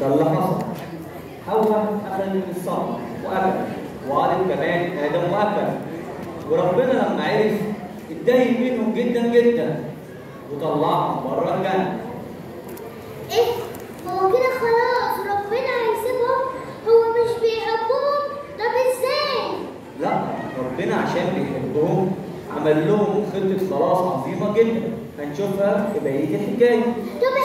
ده اللي حصل حواء اخذت من الثمر واكل وعرف كمان ادم واكل وربنا لما عرف اتضايق منهم جدا جدا وطلعهم بره الجنه ايه هو كده خلاص ربنا هيسيبهم هو مش بيحبهم طب ازاي لا ربنا عشان بيحبهم عمل لهم خطه خلاص عظيمه جدا هنشوفها في بقيه الحكايه طب